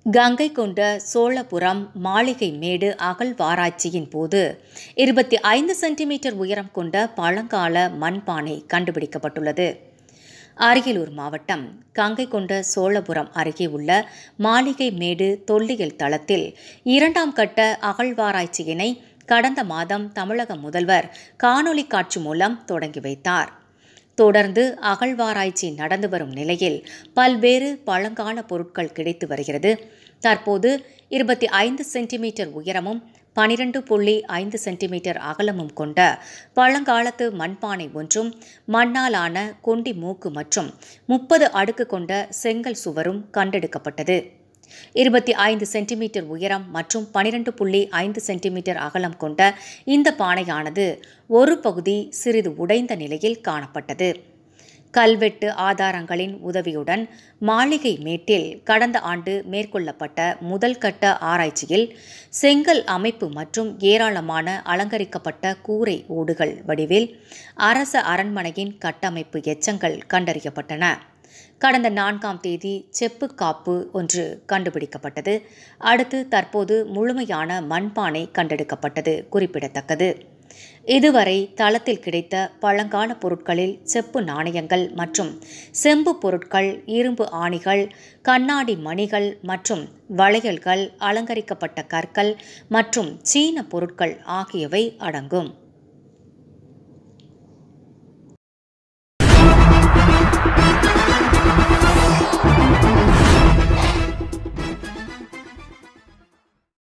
கங்கை கொண்ட சோழபுரம் மாளிகை மேடு அகழ்வாராய்ச்சியின் போது இருபத்தி ஐந்து சென்டிமீட்டர் உயரம் கொண்ட பழங்கால மண்பானை கண்டுபிடிக்கப்பட்டுள்ளது அரியலூர் மாவட்டம் கங்கை கொண்ட சோழபுரம் அருகே உள்ள மாளிகை மேடு தொல்லியல் தளத்தில் இரண்டாம் கட்ட அகழ்வாராய்ச்சியினை கடந்த மாதம் தமிழக முதல்வர் காணொலி காட்சி மூலம் தொடங்கி வைத்தார் தொடர்ந்து அகழ்வாராய்ச்சி நடந்து வரும் நிலையில் பல்வேறு பழங்கால பொருட்கள் கிடைத்து வருகிறது தற்போது இருபத்தி ஐந்து சென்டிமீட்டர் உயரமும் பனிரெண்டு புள்ளி ஐந்து சென்டிமீட்டர் அகலமும் கொண்ட பழங்காலத்து மண்பானை ஒன்றும் மண்ணாலான கொண்டி மூக்கு மற்றும் முப்பது அடுக்கு கொண்ட செங்கல் சுவரும் கண்டெடுக்கப்பட்டது இருபத்தி ஐந்து சென்டிமீட்டர் உயரம் மற்றும் பனிரெண்டு புள்ளி ஐந்து சென்டிமீட்டர் அகலம் கொண்ட இந்த பானையானது ஒரு பகுதி சிறிது உடைந்த நிலையில் காணப்பட்டது கல்வெட்டு ஆதாரங்களின் உதவியுடன் மாளிகை மேட்டில் கடந்த ஆண்டு மேற்கொள்ளப்பட்ட முதல் கட்ட ஆராய்ச்சியில் செங்கல் அமைப்பு மற்றும் ஏராளமான அலங்கரிக்கப்பட்ட கூரை ஓடுகள் வடிவில் அரச அரண்மனையின் கட்டமைப்பு எச்சங்கள் கண்டறியப்பட்டன கடந்த நான்காம் தேதி செப்பு காப்பு ஒன்று கண்டுபிடிக்கப்பட்டது அடுத்து தற்போது முழுமையான மண்பானை கண்டெடுக்கப்பட்டது குறிப்பிடத்தக்கது இதுவரை தளத்தில் கிடைத்த பழங்கால பொருட்களில் செப்பு நாணயங்கள் மற்றும் செம்பு பொருட்கள் இரும்பு ஆணிகள் கண்ணாடி மணிகள் மற்றும் வளையல்கள் அலங்கரிக்கப்பட்ட கற்கள் மற்றும் சீன பொருட்கள் ஆகியவை அடங்கும்